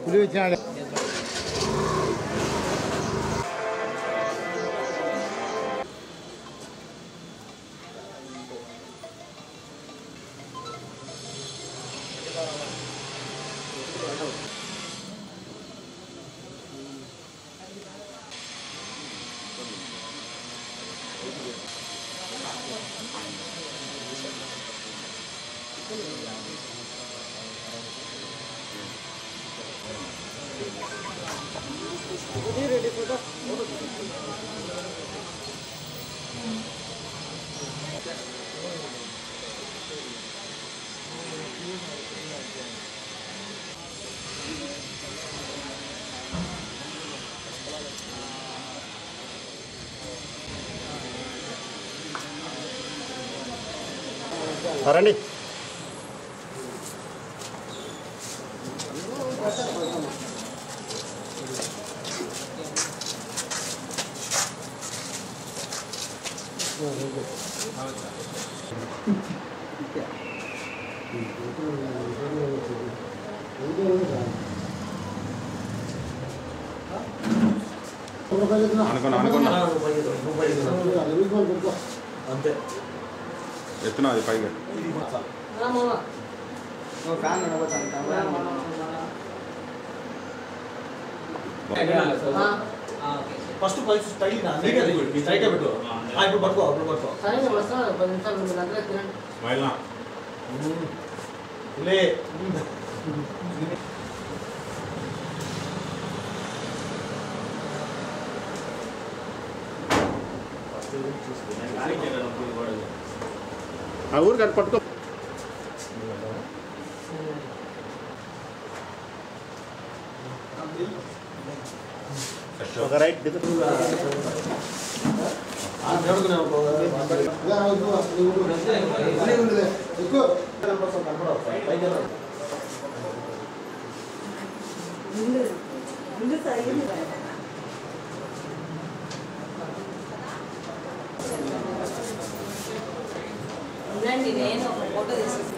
పులి వచ్చినాడు రండి అనుకున్నా అనుకున్నా అంతే ఎత్తున్నా అది పైగా ఫస్ట్ పైకి స్టైల్ స్ట్రైట్ పెట్టు ఆ, ఇప్పుడు పట్టుకో ఇప్పుడు పట్టుకో స్మైల్ నా లే ఆ ఊరు కట్టు పట్టుకో ఒక రైట్ ఉండండి నేను ఒక ఫోటో తీసుకుంటాను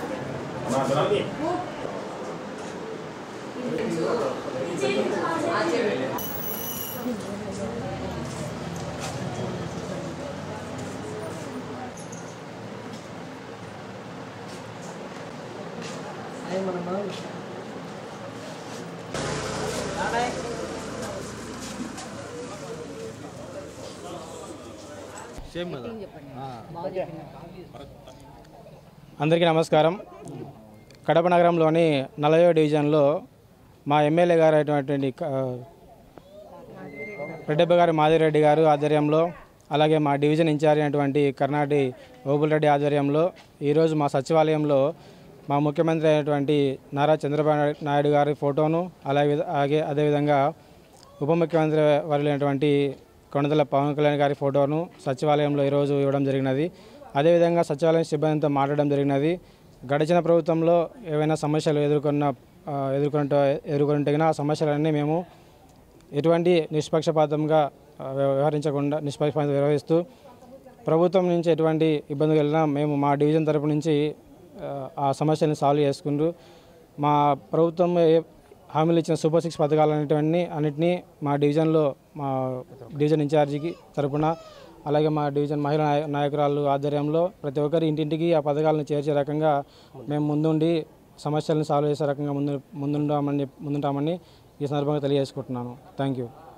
అందరికీ నమస్కారం కడప నగరంలోని నలభై డివిజన్లో మా ఎమ్మెల్యే గారు అయినటువంటి క- రెడ్డప్ప గారు మాదిరెడ్డి గారు ఆధ్వర్యంలో అలాగే మా డివిజన్ ఇన్ఛార్జ్ అయినటువంటి కర్ణాటి ఓబుల్ రెడ్డి ఆధ్వర్యంలో ఈరోజు మా సచివాలయంలో మా ముఖ్యమంత్రి అయినటువంటి నారా చంద్రబాబు నాయుడు గారి ఫోటోను అలాగే అలాగే అదేవిధంగా ఉప ముఖ్యమంత్రి వర్యులైనటువంటి కొణదల పవన్ కళ్యాణ్ గారి ఫోటోను సచివాలయంలో ఈరోజు ఇవ్వడం జరిగినది అదేవిధంగా సచివాలయం సిబ్బందితో మాట్లాడడం జరిగినది గడిచిన ప్రభుత్వంలో ఏవైనా సమస్యలు ఎదుర్కొన్న ఆ, ఎదుర్కొంట ఎదుర్కొంటే ఆ సమస్యలన్నీ మేము ఎటువంటి నిష్పక్షపాతంగా ఆ, వ్యవహరించకుండా నిష్పక్షపాతం నిర్వహిస్తూ ప్రభుత్వం నుంచి ఎటువంటి ఇబ్బంది కలిగినా మేము మా డివిజన్ తరపు నుంచి ఆ, ఆ సమస్యలను సాల్వ్ చేసుకుంటూ మా ప్రభుత్వం ఏ హామీలు ఇచ్చిన సూపర్ సిక్స్ పథకాలు అనేటివన్నీ అన్నిటినీ మా డివిజన్లో మా డివిజన్ ఇన్ఛార్జికి తరపున అలాగే మా డివిజన్ మహిళా నాయ- నాయకురాలు ఆధ్వర్యంలో ప్రతి ఒక్కరి ఇంటింటికి ఆ పథకాలను చేర్చే రకంగా మేము ముందుండి సమస్యలను సాల్వ్ చేసే రకంగా ముందు ముందుంటామని ముందుంటామని ఈ సందర్భంగా తెలియజేసుకుంటున్నాను థ్యాంక్ యూ